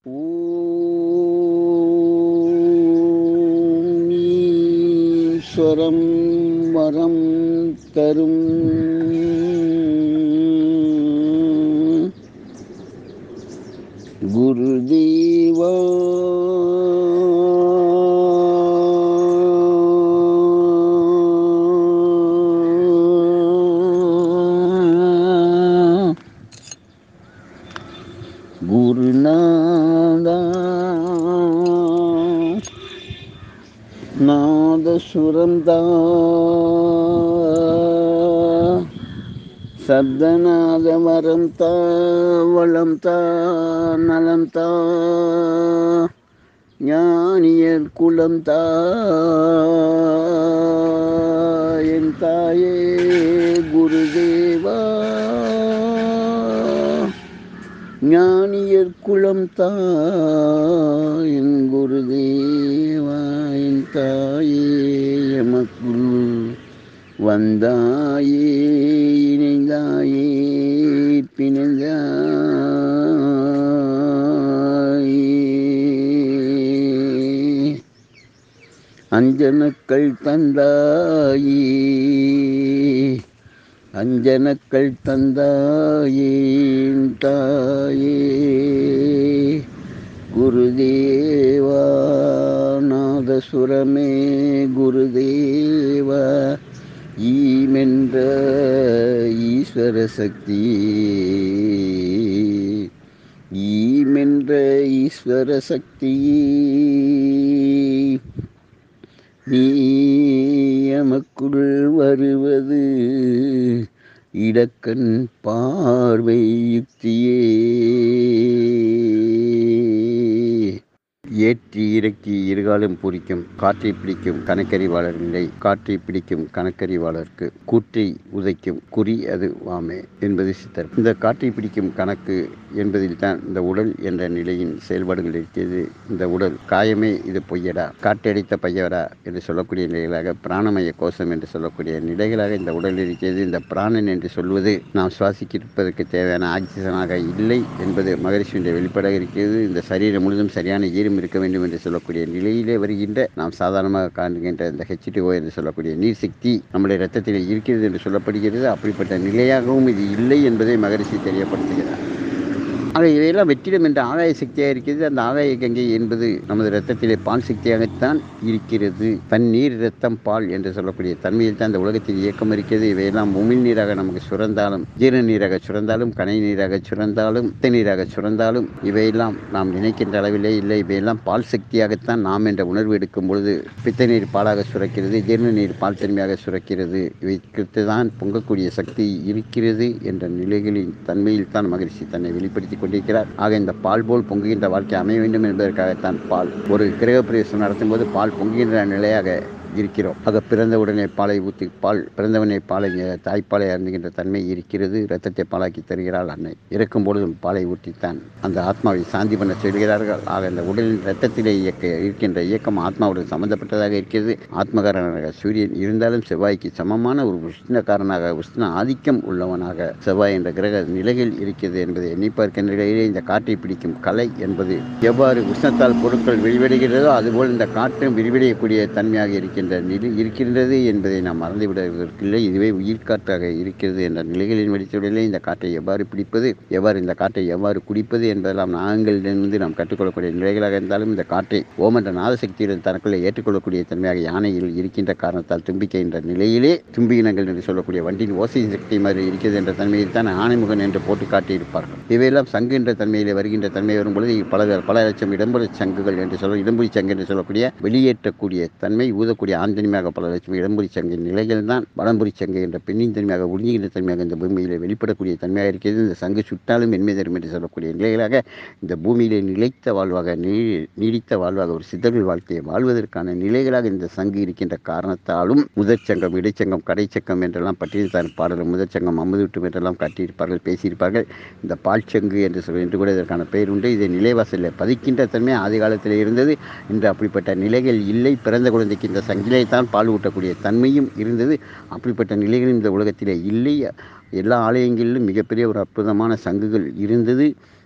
ஓம் ஈஸ்வரம் வரம் தரும் குருதேவா குருநாதா நாதசுரந்தா சப்தநாத வரம் தா வளம் தா நலம் தா ஞானியர் குலம் தா என் தாயே குருதேவா ஞானியர் குலம் தாயின் குருதேவா என் தாயே எமக்குள் வந்தாயே இணைந்தாயே பிணைந்தாயே அஞ்சனக்கள் தந்தாயே அஞ்சனக்கள் தந்தாயே என் தாயே குருதேவா நாதசுரமே குருதேவா ஈமென்ற ஈஸ்வர சக்தி ஈமென்ற ஈஸ்வர சக்தி நீ எமக்குள் வருவது இடக்கண் பார்வை யுக்தியே ஏற்றி இறக்கி இருகாலும் பூரிக்கும் காற்றை பிடிக்கும் கணக்கறிவாளர் நிலை காற்றை பிடிக்கும் கணக்கறிவாளருக்கு கூற்றை உதைக்கும் குறி அது வாமே என்பது சித்தர் இந்த காற்றை பிடிக்கும் கணக்கு என்பதில் தான் இந்த உடல் என்ற நிலையின் செயல்பாடுகள் இருக்கிறது இந்த உடல் காயமே இது பொய்யடா காற்றடித்த பையவரா என்று சொல்லக்கூடிய நிலைகளாக பிராணமய கோஷம் என்று சொல்லக்கூடிய நிலைகளாக இந்த உடல் இருக்கிறது இந்த பிராணன் என்று சொல்வது நாம் சுவாசிக்கிருப்பதற்கு தேவையான ஆக்சிஜனாக இல்லை என்பது மகரிஷியுடைய வெளிப்பாடாக இருக்கிறது இந்த சரீரம் முழுதும் சரியான ஈரம் இருக்க வேண்டும் என்று சொல்லக்கூடிய நிலையிலே வருகின்ற நாம் சாதாரணமாக காண்கின்ற இந்த ஹெச்டிஓ என்று சொல்லக்கூடிய நீர் சக்தி நம்முடைய ரத்தத்தில் இருக்கிறது என்று சொல்லப்படுகிறது அப்படிப்பட்ட நிலையாகவும் இது இல்லை என்பதை மகரிஷி தெரியப்படுத்துகிறார் ஆக இவையெல்லாம் வெற்றிடம் என்ற ஆதாய சக்தியாக இருக்கிறது அந்த ஆதாய கங்கை என்பது நமது இரத்தத்திலே பால் சக்தியாகத்தான் இருக்கிறது தண்ணீர் இரத்தம் பால் என்று சொல்லக்கூடிய தன்மையில் தான் இந்த உலகத்தில் இயக்கம் இருக்கிறது இவையெல்லாம் உமிழ் நீராக நமக்கு சுரந்தாலும் ஜீரண நீராக சுரந்தாலும் கனை நீராக சுரந்தாலும் பித்த நீராக சுரந்தாலும் இவையெல்லாம் நாம் நினைக்கின்ற அளவிலே இல்லை இவையெல்லாம் பால் சக்தியாகத்தான் நாம் என்ற உணர்வு எடுக்கும் பொழுது பித்த நீர் பாலாக சுரக்கிறது ஜீரண நீர் பால் தன்மையாக சுரக்கிறது இவைக்கு தான் பொங்கக்கூடிய சக்தி இருக்கிறது என்ற நிலைகளின் தன்மையில் தான் மகிழ்ச்சி தன்னை வெளிப்படுத்தி கொண்டிருக்கிறார் ஆக இந்த பால் போல் பொங்குகின்ற வாழ்க்கை அமைய வேண்டும் என்பதற்காகத்தான் பால் ஒரு கிரக பிரவேசம் நடத்தும் போது பால் பொங்குகின்ற நிலையாக இருக்கிறோம் ஆக பிறந்த உடனே பாலை ஊற்றி பால் பிறந்தவனை பாலை தாய்ப்பாலை அருந்துகின்ற தன்மை இருக்கிறது இரத்தத்தை பாலாக்கி தருகிறாள் அன்னை இறக்கும் பொழுதும் பாலை ஊற்றித்தான் அந்த ஆத்மாவை சாந்தி பண்ண சொல்கிறார்கள் ஆக இந்த உடலின் இரத்தத்திலே இயக்க இருக்கின்ற இயக்கம் ஆத்மாவுடன் சம்பந்தப்பட்டதாக இருக்கிறது ஆத்மகாரனாக சூரியன் இருந்தாலும் செவ்வாய்க்கு சமமான ஒரு உஷ்ணக்காரனாக உஷ்ண ஆதிக்கம் உள்ளவனாக செவ்வாய் என்ற கிரக நிலைகள் இருக்கிறது என்பதை எண்ணி பார்க்கின்ற நிலையிலே இந்த காற்றை பிடிக்கும் கலை என்பது எவ்வாறு உஷ்ணத்தால் பொருட்கள் விரிவடைகிறதோ அதுபோல் இந்த காற்றும் விரிவடையக்கூடிய தன்மையாக இருக்கின்ற நிலை இருக்கின்றது என்பதை நாம் மறந்துவிடுவதற்கில்லை இதுவே உயிர்காற்றாக இருக்கிறது என்ற நிலைகளின் வெளிச்சூழலே இந்த காற்றை எவ்வாறு பிடிப்பது எவ்வாறு இந்த காற்றை எவ்வாறு குடிப்பது என்பதெல்லாம் நாங்களிடமிருந்து நாம் கற்றுக்கொள்ளக்கூடிய நிலைகளாக இருந்தாலும் இந்த காற்றை ஓம் என்ற நாதசக்தியுடன் தனக்குள்ளே ஏற்றுக்கொள்ளக்கூடிய தன்மையாக யானையில் இருக்கின்ற காரணத்தால் தும்பிக்கை என்ற நிலையிலே தும்பி இனங்கள் என்று சொல்லக்கூடிய வண்டியின் ஓசை சக்தி மாதிரி இருக்கிறது என்ற தன்மையில் தான் ஆணைமுகன் என்று போட்டு காட்டியிருப்பார்கள் இவையெல்லாம் சங்கு என்ற தன்மையிலே வருகின்ற தன்மை வரும்பொழுது பல பல லட்சம் இடம்புற சங்குகள் என்று சொல்ல இடம்புரி சங்கு என்று சொல்லக்கூடிய வெளியேற்றக்கூடிய தன்மை ஊதக்கூடிய ஆண் தன்மையாக பல லட்சம் இடம்புரி சங்கின் நிலைகள் தான் வடம்புரி சங்கு என்ற பெண்ணின் தன்மையாக உறிஞ்சுகின்ற தன்மையாக இந்த பூமியிலே வெளிப்படக்கூடிய தன்மையாக இருக்கிறது இந்த சங்கு சுட்டாலும் மென்மை தரும் என்று சொல்லக்கூடிய நிலைகளாக இந்த பூமியிலே நிலைத்த வாழ்வாக நீ நீடித்த வாழ்வாக ஒரு சித்தர்கள் வாழ்க்கையை வாழ்வதற்கான நிலைகளாக இந்த சங்கு இருக்கின்ற காரணத்தாலும் முதற்சங்கம் இடைச்சங்கம் கடைச்சங்கம் என்றெல்லாம் பட்டியல்தான் பாடலும் முதற்சங்கம் அமுதுட்டும் என்றெல்லாம் காட்டியிருப்பார்கள் பேசியிருப்பார்கள் இந்த பால்சங்கு என்று சொல்ல என்று கூட இதற்கான பெயர் உண்டு இதை நிலைவாசலில் பதிக்கின்ற தன்மை ஆதி காலத்தில் இருந்தது இன்று அப்படிப்பட்ட நிலைகள் இல்லை பிறந்த குழந்தைக்கு இந்த சங்கிலே தான் பால் ஊட்டக்கூடிய தன்மையும் இருந்தது அப்படிப்பட்ட நிலைகள் இந்த உலகத்திலே இல்லை எல்லா ஆலயங்களிலும் மிகப்பெரிய ஒரு அற்புதமான சங்குகள் இருந்தது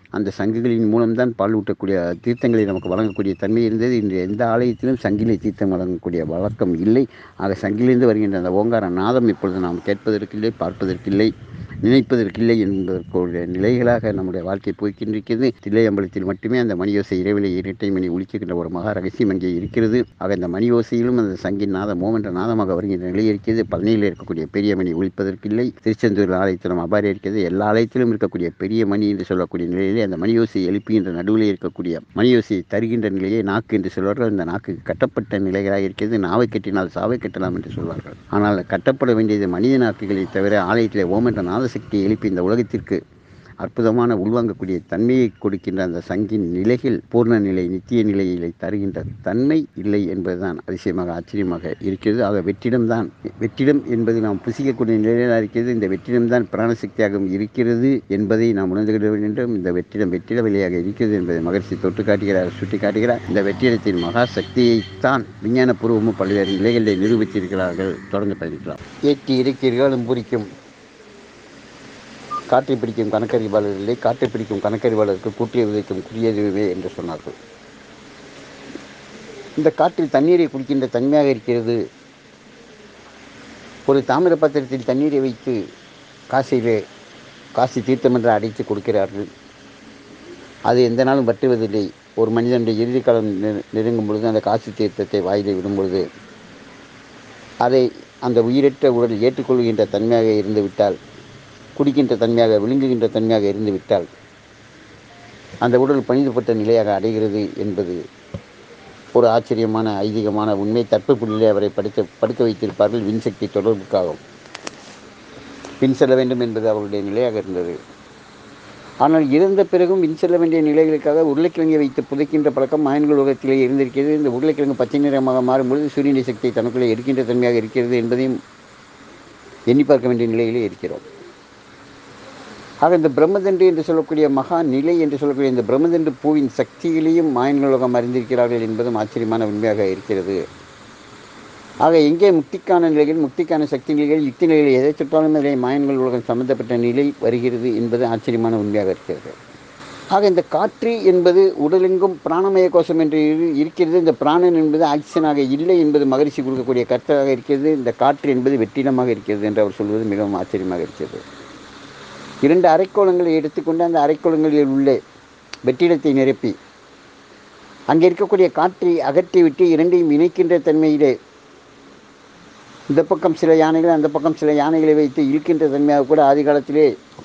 அந்த சங்குகளின் மூலம்தான் பால் ஊட்டக்கூடிய தீர்த்தங்களை நமக்கு வழங்கக்கூடிய தன்மை இருந்தது இன்று எந்த ஆலயத்திலும் சங்கிலி தீர்த்தம் வழங்கக்கூடிய வழக்கம் இல்லை ஆக சங்கிலிருந்து வருகின்ற அந்த ஓங்கார நாதம் இப்பொழுது நாம் கேட்பதற்கில்லை பார்ப்பதற்கில்லை நினைப்பதற்கில்லை என்பதற்குரிய நிலைகளாக நம்முடைய வாழ்க்கை போய்கின்றிருக்கிறது தில்லையம்பலத்தில் மட்டுமே அந்த மணியோசை இறைவிலை இரட்டை மணி ஒழிக்கின்ற ஒரு மகா ரகசியம் அங்கே இருக்கிறது ஆக அந்த மணியோசையிலும் அந்த சங்கின் நாதம் மோமென்ற நாதமாக வருகின்ற நிலை இருக்கிறது பழனியில் இருக்கக்கூடிய பெரிய மணி ஒழிப்பதற்கில்லை திருச்செந்தூர் ஆலயத்திலும் அபாரி இருக்கிறது எல்லா ஆலயத்திலும் இருக்கக்கூடிய பெரிய மணி என்று சொல்லக்கூடிய நிலையிலே அந்த மணியோசை எழுப்புகின்ற நடுவில் இருக்கக்கூடிய மணியோசையை தருகின்ற நிலையை நாக்கு என்று சொல்வார்கள் அந்த நாக்கு கட்டப்பட்ட நிலைகளாக இருக்கிறது நாவை கட்டினால் சாவை கட்டலாம் என்று சொல்வார்கள் ஆனால் கட்டப்பட வேண்டியது மனித நாக்குகளை தவிர ஆலயத்திலே ஓம் என்ற நாத சக்தியை எழுப்பி இந்த உலகத்திற்கு அற்புதமான உள்வாங்கக்கூடிய தன்மையை கொடுக்கின்ற அந்த சங்கின் நிலையில் பூர்ண நிலை நித்திய நிலையிலே தருகின்ற தன்மை இல்லை என்பதுதான் அதிசயமாக ஆச்சரியமாக இருக்கிறது ஆக வெற்றிடம்தான் வெற்றிடம் என்பது நாம் புசிக்கக்கூடிய நிலையில் இருக்கிறது இந்த வெற்றிடம்தான் பிராணசக்தியாகவும் இருக்கிறது என்பதை நாம் உணர்ந்து கொள்ள வேண்டும் இந்த வெற்றிடம் வெற்றிட வழியாக இருக்கிறது என்பதை மகிழ்ச்சி தொட்டு காட்டுகிறார் சுட்டி காட்டுகிறார் இந்த வெற்றிடத்தின் மகா சக்தியைத்தான் விஞ்ஞானபூர்வமும் பல்வேறு நிலைகளில் நிரூபித்திருக்கிறார்கள் தொடர்ந்து பயணிக்கலாம் ஏற்றி இருக்கிறாலும் பூரிக்கும் காற்றை பிடிக்கும் கணக்கறிவாளர் இல்லை காற்றை பிடிக்கும் கணக்கறிவாளருக்கு கூட்டிய விதைக்கும் குறியதுவே என்று சொன்னார்கள் இந்த காற்றில் தண்ணீரை குடிக்கின்ற தன்மையாக இருக்கிறது ஒரு தாமிர பாத்திரத்தில் தண்ணீரை வைத்து காசிலே காசி தீர்த்தம் என்று அடைத்து கொடுக்கிறார்கள் அது எந்த நாளும் வட்டுவதில்லை ஒரு மனிதனுடைய இறுதி காலம் நெ- நெருங்கும் பொழுது அந்த காசி தீர்த்தத்தை வாயிலே விடும் பொழுது அதை அந்த உயிரற்ற உடல் ஏற்றுக்கொள்கின்ற தன்மையாக இருந்து விட்டால் குடிக்கின்ற தன்மையாக விழுங்குகின்ற தன்மையாக இருந்து விட்டால் அந்த உடல் பணிந்துபட்ட நிலையாக அடைகிறது என்பது ஒரு ஆச்சரியமான ஐதீகமான உண்மை தட்பு புள்ளியிலே அவரை படித்த படுக்க வைத்திருப்பார்கள் விண்சக்தி தொடர்புக்காகவும் பின் செல்ல வேண்டும் என்பது அவருடைய நிலையாக இருந்தது ஆனால் இறந்த பிறகும் விண் செல்ல வேண்டிய நிலைகளுக்காக உருளைக்கிழங்கை வைத்து புதைக்கின்ற பழக்கம் மாயன்கள் உலகத்திலே இருந்திருக்கிறது இந்த உருளைக்கிழங்கு பச்சை நிறமாக மாறும்பொழுது சூரியனை சக்தியை தனக்குள்ளே இருக்கின்ற தன்மையாக இருக்கிறது என்பதையும் எண்ணி பார்க்க வேண்டிய நிலையிலே இருக்கிறோம் ஆக இந்த பிரம்மதண்டு என்று சொல்லக்கூடிய மகா நிலை என்று சொல்லக்கூடிய இந்த பிரம்மதண்டு பூவின் சக்திகளையும் மாயன்கள் உலகம் அறிந்திருக்கிறார்கள் என்பதும் ஆச்சரியமான உண்மையாக இருக்கிறது ஆக எங்கே முக்திக்கான நிலைகள் முக்திக்கான சக்தி நிலைகள் யுக்தி நிலைகள் எதை சுற்றாலும் அதிலே மாயன்கள் உலகம் சம்பந்தப்பட்ட நிலை வருகிறது என்பது ஆச்சரியமான உண்மையாக இருக்கிறது ஆக இந்த காற்று என்பது உடலெங்கும் பிராணமய கோஷம் என்று இரு- இருக்கிறது இந்த பிராணன் என்பது ஆக்சிஜனாக இல்லை என்பது மகிழ்ச்சி கொடுக்கக்கூடிய கருத்தாக இருக்கிறது இந்த காற்று என்பது வெற்றிடமாக இருக்கிறது என்று அவர் சொல்வது மிகவும் ஆச்சரியமாக இருக்கிறது இரண்டு அரைக்கோளங்களை எடுத்துக்கொண்டு அந்த அரைக்கோளங்களில் உள்ள வெற்றிடத்தை நிரப்பி அங்கே இருக்கக்கூடிய காற்றை அகற்றிவிட்டு இரண்டையும் இணைக்கின்ற தன்மையிலே இந்த பக்கம் சில யானைகள் அந்த பக்கம் சில யானைகளை வைத்து இழுக்கின்ற தன்மையாக கூட ஆதி காலத்திலே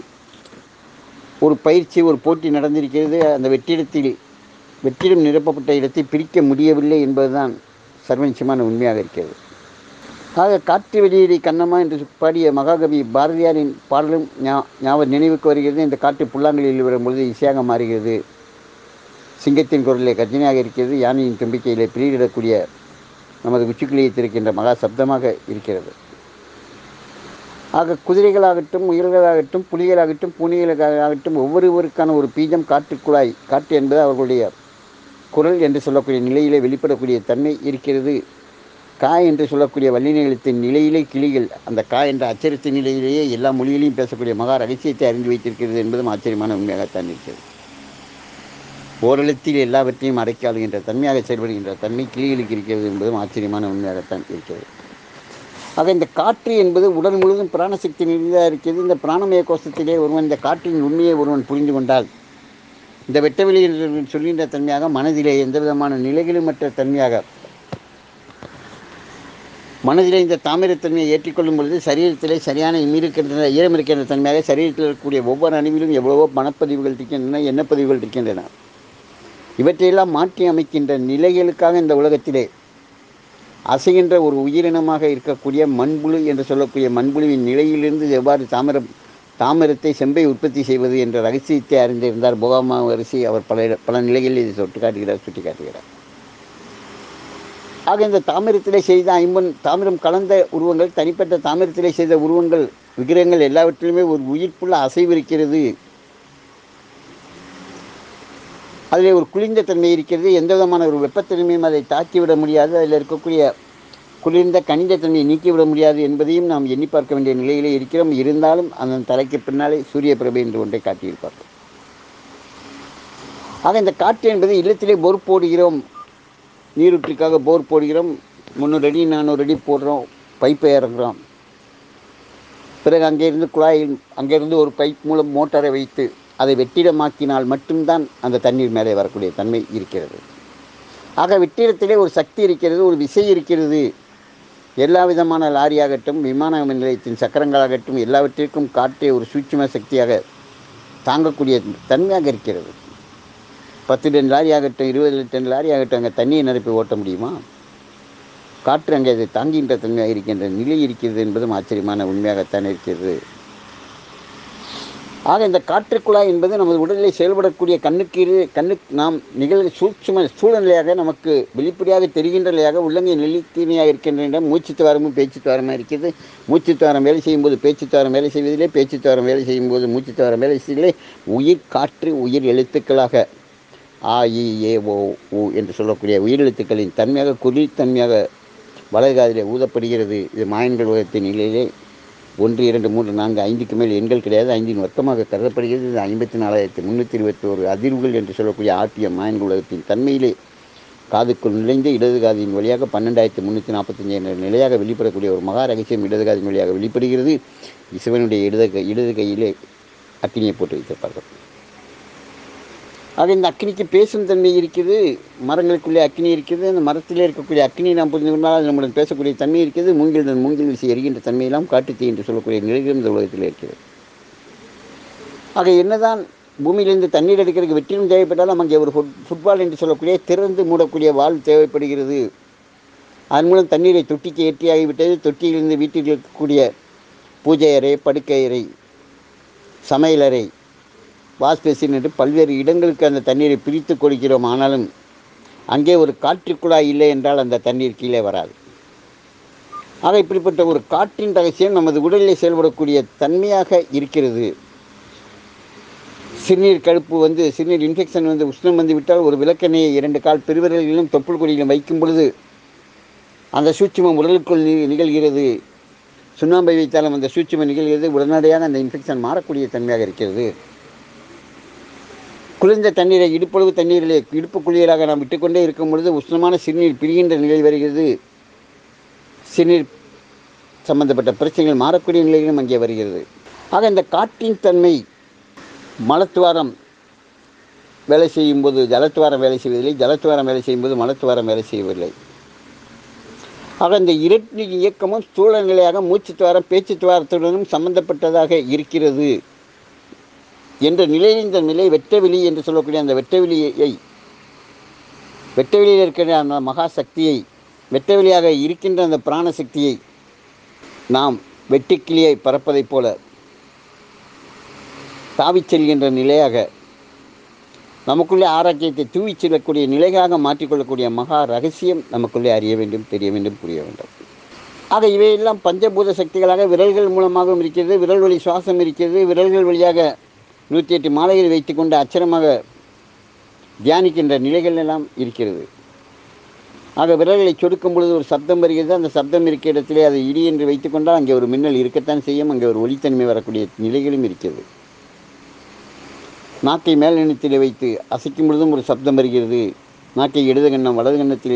ஒரு பயிற்சி ஒரு போட்டி நடந்திருக்கிறது அந்த வெற்றிடத்தில் வெற்றிடம் நிரப்பப்பட்ட இடத்தை பிரிக்க முடியவில்லை என்பதுதான் சர்வநிச்சயமான உண்மையாக இருக்கிறது ஆக காற்று வெளியீடு கண்ணம்மா என்று பாடிய மகாகவி பாரதியாரின் பாடலும் ஞா- ஞாபகம் நினைவுக்கு வருகிறது இந்த காற்று புல்லாங்குழலில் வரும்பொழுது இசையாக மாறுகிறது சிங்கத்தின் குரலிலே கர்ஜனையாக இருக்கிறது யானையின் தும்பிக்கையிலே பிரியிடக்கூடிய நமது உச்சிக்குழியை திறக்கின்ற மகா சப்தமாக இருக்கிறது ஆக குதிரைகளாகட்டும் முயல்களாகட்டும் புலிகளாகட்டும் பூனைகளாகட்டும் ஒவ்வொருவருக்கான ஒரு பீஜம் காற்றுக்குழாய் காற்று என்பது அவர்களுடைய குரல் என்று சொல்லக்கூடிய நிலையிலே வெளிப்படக்கூடிய தன்மை இருக்கிறது கா என்று சொல்லக்கூடிய வல்லின எழுத்தின் நிலையிலே கிளிகள் அந்த கா என்ற அச்சரத்தின் நிலையிலேயே எல்லா மொழியிலையும் பேசக்கூடிய மகா ரகசியத்தை அறிந்து வைத்திருக்கிறது என்பதும் ஆச்சரியமான உண்மையாகத்தான் இருக்கிறது ஓரெழுத்தில் எல்லாவற்றையும் அடைக்காளுகின்ற தன்மையாக செயல்படுகின்ற தன்மை கிளிகளுக்கு இருக்கிறது என்பதும் ஆச்சரியமான உண்மையாகத்தான் இருக்கிறது ஆக இந்த காற்று என்பது உடல் முழுவதும் பிராணசக்தி நிறைந்ததாக இருக்கிறது இந்த பிராணமய கோஷத்திலே ஒருவன் இந்த காற்றின் உண்மையை ஒருவன் புரிந்து கொண்டால் இந்த வெட்டவெளி என்று சொல்கின்ற தன்மையாக மனதிலே எந்த விதமான நிலைகளும் மற்ற தன்மையாக மனதிலே இந்த தாமிரத்தன்மையை ஏற்றிக்கொள்ளும் பொழுது சரீரத்திலே சரியான இருக்கின்ற ஈரம் இருக்கின்ற தன்மையாக சரீரத்தில் இருக்கக்கூடிய ஒவ்வொரு அணுவிலும் எவ்வளவோ மனப்பதிவுகள் இருக்கின்றன எண்ணப்பதிவுகள் இருக்கின்றன இவற்றையெல்லாம் மாற்றி அமைக்கின்ற நிலைகளுக்காக இந்த உலகத்திலே அசைகின்ற ஒரு உயிரினமாக இருக்கக்கூடிய மண்புழு என்று சொல்லக்கூடிய மண்புழுவின் நிலையிலிருந்து எவ்வாறு தாமிரம் தாமிரத்தை செம்பை உற்பத்தி செய்வது என்ற ரகசியத்தை அறிந்திருந்தார் போகாமா அரிசி அவர் பல இட- பல நிலைகளில் இதை சுட்டி காட்டுகிறார் சுட்டி காட்டுகிறார் ஆக இந்த தாமிரத்திலே செய்த ஐம்பன் தாமிரம் கலந்த உருவங்கள் தனிப்பட்ட தாமிரத்திலே செய்த உருவங்கள் விக்கிரகங்கள் எல்லாவற்றிலுமே ஒரு உயிர்ப்புள்ள அசைவு இருக்கிறது அதில் ஒரு குளிர்ந்த தன்மை இருக்கிறது எந்த விதமான ஒரு வெப்பத்தன்மையும் அதை தாக்கிவிட முடியாது அதில் இருக்கக்கூடிய குளிர்ந்த கனிந்த தன்மையை நீக்கிவிட முடியாது என்பதையும் நாம் எண்ணி பார்க்க வேண்டிய நிலையிலே இருக்கிறோம் இருந்தாலும் அந்த தலைக்கு பின்னாலே சூரிய பிரபை என்று ஒன்றை காட்டியிருப்பார்கள் ஆக இந்த காற்று என்பது இல்லத்திலே போர் போடுகிறோம் நீரூற்றுக்காக போர் போடுகிறோம் முந்நூறு அடி நானூறு அடி போடுறோம் பைப்பை இறங்குறோம் பிறகு அங்கேருந்து குழாயில் அங்கேருந்து ஒரு பைப் மூலம் மோட்டாரை வைத்து அதை வெற்றிடமாக்கினால் மட்டும்தான் அந்த தண்ணீர் மேலே வரக்கூடிய தன்மை இருக்கிறது ஆக வெற்றிடத்திலே ஒரு சக்தி இருக்கிறது ஒரு விசை இருக்கிறது எல்லா விதமான லாரியாகட்டும் விமான நிலையத்தின் சக்கரங்களாகட்டும் எல்லாவற்றிற்கும் காற்றே ஒரு சூட்சும சக்தியாக தாங்கக்கூடிய தன்மையாக இருக்கிறது பத்து டன் லாரி ஆகட்டும் இருபது டன் லாரி ஆகட்டும் அங்கே தண்ணியை நிரப்பி ஓட்ட முடியுமா காற்று அங்கே அதை தாங்குகின்ற தன்மையாக இருக்கின்ற நிலை இருக்கிறது என்பதும் ஆச்சரியமான உண்மையாகத்தான் இருக்கிறது ஆக இந்த காற்றுக்குழாய் என்பது நமது உடலில் செயல்படக்கூடிய கண்ணுக்கு இரு- கண்ணுக்கு நாம் நிகழ் சூட்சும சூழ்நிலையாக நமக்கு வெளிப்படையாக தெரிகின்ற நிலையாக உள்ளங்கை நெல்லித்தீமையாக இருக்கின்ற இடம் மூச்சு துவாரமும் பேச்சு துவாரமாக இருக்கிறது மூச்சு துவாரம் வேலை செய்யும்போது பேச்சு துவாரம் வேலை செய்வதிலே பேச்சு துவாரம் வேலை செய்யும்போது மூச்சு துவாரம் வேலை செய்வதிலே உயிர் காற்று உயிர் எழுத்துக்களாக ஆ இ ஏ ஓ உ என்று சொல்லக்கூடிய உயிரெழுத்துக்களின் தன்மையாக குரில் தன்மையாக வலதுகாதிலே ஊதப்படுகிறது இது மாயன்கள் உலகத்தின் நிலையிலே ஒன்று இரண்டு மூன்று நான்கு ஐந்துக்கு மேல் எண்கள் கிடையாது ஐந்தின் வர்க்கமாக கருதப்படுகிறது இது ஐம்பத்தி நாலாயிரத்தி முந்நூற்றி இருபத்தி ஒரு அதிர்வுகள் என்று சொல்லக்கூடிய ஆர்டிஎம் மாயன்கள் உலகத்தின் தன்மையிலே காதுக்குள் நுழைந்து இடது காதின் வழியாக பன்னெண்டாயிரத்தி முந்நூற்றி நாற்பத்தஞ்சு என்ற நிலையாக வெளிப்படக்கூடிய ஒரு மகா ரகசியம் இடது காதின் வழியாக வெளிப்படுகிறது சிவனுடைய இடது கை இடது கையிலே அக்கினியை போட்டு வைத்திருப்பார்கள் ஆக இந்த அக்னிக்கு பேசும் தன்மை இருக்குது மரங்களுக்குள்ளே அக்னி இருக்குது அந்த மரத்திலே இருக்கக்கூடிய அக்னி நாம் புரிந்து கொண்டால் அது நம்முடன் பேசக்கூடிய தன்மை இருக்குது மூங்கில் மூங்கில் வீசி எரிகின்ற தன்மையெல்லாம் காட்டுத்தீ என்று சொல்லக்கூடிய நிலைகளும் இந்த உலகத்தில் இருக்கிறது ஆக என்னதான் பூமியிலிருந்து தண்ணீர் எடுக்கிறதுக்கு வெற்றிலும் தேவைப்பட்டாலும் அங்கே ஒரு ஃபுட் ஃபுட்பால் என்று சொல்லக்கூடிய திறந்து மூடக்கூடிய வால் தேவைப்படுகிறது அதன் மூலம் தண்ணீரை தொட்டிக்கு ஏற்றியாகிவிட்டது தொட்டியிலிருந்து வீட்டில் இருக்கக்கூடிய பூஜை அறை படுக்கை அறை சமையலறை வாஷ் பேசின் என்று பல்வேறு இடங்களுக்கு அந்த தண்ணீரை பிரித்து கொடுக்கிறோம் ஆனாலும் அங்கே ஒரு காற்று குழாய் இல்லை என்றால் அந்த தண்ணீர் கீழே வராது ஆக இப்படிப்பட்ட ஒரு காற்றின் ரகசியம் நமது உடலில் செயல்படக்கூடிய தன்மையாக இருக்கிறது சிறுநீர் கழுப்பு வந்து சிறுநீர் இன்ஃபெக்ஷன் வந்து உஷ்ணம் வந்து விட்டால் ஒரு விளக்கெண்ணெயை இரண்டு கால் பெருவிரல்களிலும் தொப்புள் கொடியிலும் வைக்கும் பொழுது அந்த சூட்சுமம் உடலுக்குள் நி- நிகழ்கிறது சுண்ணாம்பை வைத்தாலும் அந்த சூட்சுமம் நிகழ்கிறது உடனடியாக அந்த இன்ஃபெக்ஷன் மாறக்கூடிய தன்மையாக இருக்கிறது குளிர்ந்த தண்ணீரை இடுப்பளவு தண்ணீரிலே இடுப்பு குளியலாக நாம் விட்டுக்கொண்டே இருக்கும் பொழுது உஷ்ணமான சிறுநீர் பிரிகின்ற நிலை வருகிறது சிறுநீர் சம்பந்தப்பட்ட பிரச்சனைகள் மாறக்கூடிய நிலையிலும் அங்கே வருகிறது ஆக இந்த காற்றின் தன்மை மலத்துவாரம் வேலை செய்யும்போது ஜலத்துவாரம் வேலை செய்வதில்லை ஜலத்துவாரம் வேலை செய்யும்போது மலத்துவாரம் வேலை செய்யவில்லை ஆக இந்த இரண்டு இயக்கமும் ஸ்தூல நிலையாக மூச்சுத்துவாரம் பேச்சுத்துவாரத்துடனும் சம்பந்தப்பட்டதாக இருக்கிறது என்ற நிலையில் இந்த நிலை வெட்டவெளி என்று சொல்லக்கூடிய அந்த வெட்டவெளியை வெட்டவெளியில் இருக்கிற அந்த மகா சக்தியை வெட்டவெளியாக இருக்கின்ற அந்த பிராண சக்தியை நாம் வெட்டுக்கிளியை பறப்பதைப் போல தாவிச் செல்கின்ற நிலையாக நமக்குள்ளே ஆரோக்கியத்தை தூவிச் செல்லக்கூடிய நிலையாக மாற்றிக்கொள்ளக்கூடிய மகா ரகசியம் நமக்குள்ளே அறிய வேண்டும் தெரிய வேண்டும் புரிய வேண்டும் ஆக இவையெல்லாம் பஞ்சபூத சக்திகளாக விரல்கள் மூலமாகவும் இருக்கிறது விரல் வழி சுவாசம் இருக்கிறது விரல்கள் வழியாக நூற்றி எட்டு மாலைகள் வைத்துக்கொண்டு அச்சரமாக தியானிக்கின்ற நிலைகள் எல்லாம் இருக்கிறது ஆக விரல்களை சொடுக்கும் பொழுது ஒரு சப்தம் வருகிறது அந்த சப்தம் இருக்கிற இடத்திலே அதை இடி என்று வைத்துக்கொண்டால் அங்கே ஒரு மின்னல் இருக்கத்தான் செய்யும் அங்கே ஒரு ஒளித்தன்மை வரக்கூடிய நிலைகளும் இருக்கிறது நாக்கை மேல் எண்ணத்திலே வைத்து அசைக்கும் பொழுதும் ஒரு சப்தம் வருகிறது நாக்கை இடது கண்ணம் வலது கண்ணத்திலே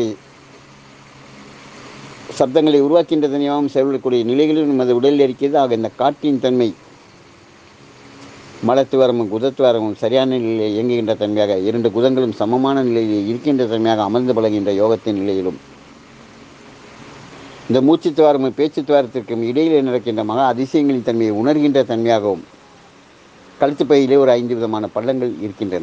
சப்தங்களை உருவாக்கின்ற தனியாகவும் செயல்படக்கூடிய நிலைகளும் நமது உடலில் இருக்கிறது ஆக இந்த காற்றின் தன்மை மலத்துவாரமும் குதத்துவாரமும் சரியான நிலையில் இயங்குகின்ற தன்மையாக இரண்டு குதங்களும் சமமான நிலையில் இருக்கின்ற தன்மையாக அமர்ந்து பழகின்ற யோகத்தின் நிலையிலும் இந்த மூச்சுத்துவாரமும் பேச்சுத்துவாரத்திற்கும் இடையிலே நடக்கின்ற மகா அதிசயங்களின் தன்மையை உணர்கின்ற தன்மையாகவும் கழுத்துப் பையிலே ஒரு ஐந்து விதமான பள்ளங்கள் இருக்கின்றன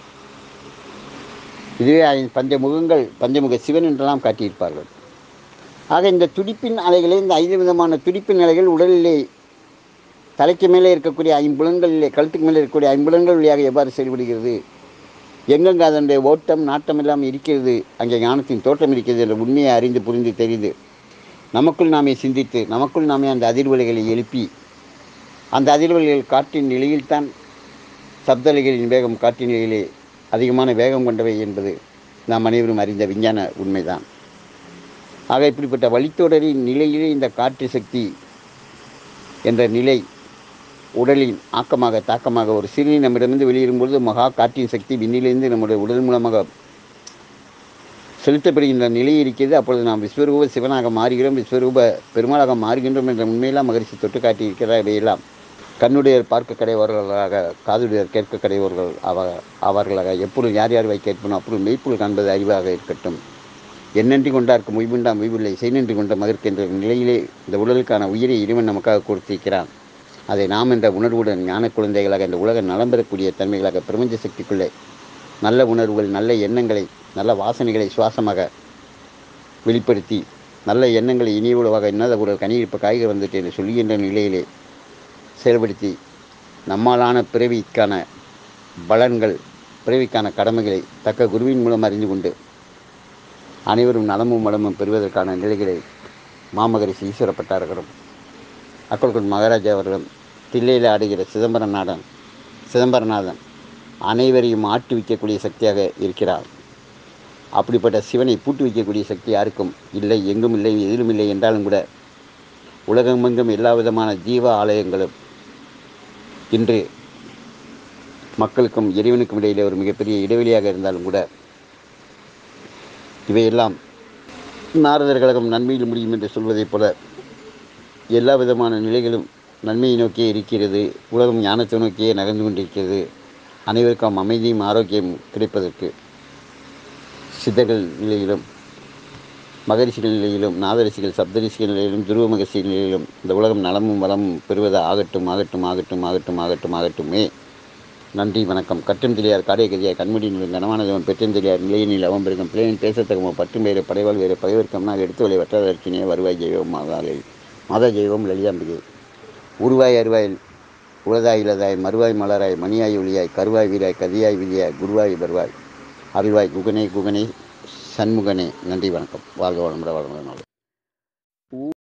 இதுவே ஐ- பஞ்சமுகங்கள் பஞ்சமுக சிவன் என்றெல்லாம் காட்டியிருப்பார்கள் ஆக இந்த துடிப்பின் அலைகளே இந்த ஐந்து விதமான துடிப்பின் அலைகள் உடலிலே தலைக்கு மேலே இருக்கக்கூடிய ஐம்புலன்களிலே கழுத்துக்கு மேலே இருக்கக்கூடிய ஐம்புலன்கள் வழியாக எவ்வாறு செயல்படுகிறது எங்கெங்கே அதனுடைய ஓட்டம் நாட்டம் எல்லாம் இருக்கிறது அங்கே ஞானத்தின் தோற்றம் இருக்கிறது என்ற உண்மையை அறிந்து புரிந்து தெரிந்து நமக்குள் நாமே சிந்தித்து நமக்குள் நாமே அந்த அதிர்வலைகளை எழுப்பி அந்த அதிர்வலைகள் காற்றின் நிலையில்தான் சப்தலைகளின் வேகம் காற்றின் நிலையிலே அதிகமான வேகம் கொண்டவை என்பது நாம் அனைவரும் அறிந்த விஞ்ஞான உண்மைதான் ஆக இப்படிப்பட்ட வழித்தொடரின் நிலையிலே இந்த காற்று சக்தி என்ற நிலை உடலின் ஆக்கமாக தாக்கமாக ஒரு சிறுநீர் நம்மிடமிருந்து வெளியேறும்பொழுது மகா காற்றின் சக்தி விண்ணிலிருந்து நம்முடைய உடல் மூலமாக செலுத்தப்படுகின்ற நிலை இருக்கிறது அப்பொழுது நாம் விஸ்வரூப சிவனாக மாறுகிறோம் விஸ்வரூப பெருமாளாக மாறுகின்றோம் என்ற உண்மையெல்லாம் மகிழ்ச்சி தொட்டு காட்டியிருக்கிறார் இவையெல்லாம் கண்ணுடையர் பார்க்க கிடையவர்களாக காதுடையர் கேட்க கிடையவர்கள் அவ அவர்களாக எப்பொழுது யார் யார் வை கேட்பணும் அப்பொழுது மெய்ப்பொருள் காண்பது அறிவாக இருக்கட்டும் என்னென்றி கொண்டார்க்கு மொய்புண்டா மொய்வில்லை செய்நின்றி கொண்ட மகற்கு என்ற நிலையிலே இந்த உடலுக்கான உயிரை இறைவன் நமக்காக கொடுத்திருக்கிறான் அதை நாம் என்ற உணர்வுடன் ஞான குழந்தைகளாக இந்த உலக நலம் பெறக்கூடிய தன்மைகளாக பிரபஞ்ச சக்திக்குள்ளே நல்ல உணர்வுகள் நல்ல எண்ணங்களை நல்ல வாசனைகளை சுவாசமாக வெளிப்படுத்தி நல்ல எண்ணங்களை இனிய உலவாக இன்னாத ஒரு கனியிருப்ப காய்கறி வந்துட்டு என்று சொல்லுகின்ற நிலையிலே செயல்படுத்தி நம்மாலான பிறவிக்கான பலன்கள் பிறவிக்கான கடமைகளை தக்க குருவின் மூலம் அறிந்து கொண்டு அனைவரும் நலமும் வளமும் பெறுவதற்கான நிலைகளை மாமகரிஷி ஈஸ்வரப்பட்டார்களும் அக்கல்குட் மகாராஜா அவர்களும் தில்லையில் ஆடுகிற சிதம்பரம் நாடன் சிதம்பரநாதன் அனைவரையும் ஆட்டி வைக்கக்கூடிய சக்தியாக இருக்கிறார் அப்படிப்பட்ட சிவனை பூட்டி வைக்கக்கூடிய சக்தி யாருக்கும் இல்லை எங்கும் இல்லை எதிலும் இல்லை என்றாலும் கூட உலகமெங்கும் எல்லா விதமான ஜீவ ஆலயங்களும் இன்று மக்களுக்கும் இறைவனுக்கும் இடையிலே ஒரு மிகப்பெரிய இடைவெளியாக இருந்தாலும் கூட இவையெல்லாம் நாரதர் கழகம் நன்மையில் முடியும் என்று சொல்வதைப் போல எல்லா விதமான நிலைகளும் நன்மையை நோக்கியே இருக்கிறது உலகம் ஞானத்தை நோக்கியே நகர்ந்து கொண்டிருக்கிறது அனைவருக்கும் அமைதியும் ஆரோக்கியம் கிடைப்பதற்கு சித்தர்கள் நிலையிலும் மகரிஷிகள் நிலையிலும் நாதரிஷிகள் சப்தரிஷிகள் நிலையிலும் துருவ மகரிஷி நிலையிலும் இந்த உலகம் நலமும் வளமும் பெறுவது ஆகட்டும் ஆகட்டும் ஆகட்டும் ஆகட்டும் ஆகட்டும் ஆகட்டுமே நன்றி வணக்கம் கட்டும் தெரியார் காடைய கதியார் கண்முடி நிலம் கனமானதவன் பெற்றும் தெரியார் நிலையினில் அவன் பெருக்கும் பிள்ளையின் பேசத்தகமோ பட்டும் வேறு படைவாள் வேறு பகைவர்க்கம்னா எடுத்து வழி வட்டாதற்கினே வருவாய் ஜெய்வம் மாதாலை மாதா ஜெய்வம் லலிதாம்பிகை உருவாய் அருவாயில் உளதாய் இளதாய் மறுவாய் மலராய் மணியாய் ஒளியாய் கருவாய் வீராய் கதியாய் விதியாய் குருவாய் வருவாய் அருள்வாய் குகனே குகனே சண்முகனே நன்றி வணக்கம் வாழ்க வளமுடன் வளமுடன்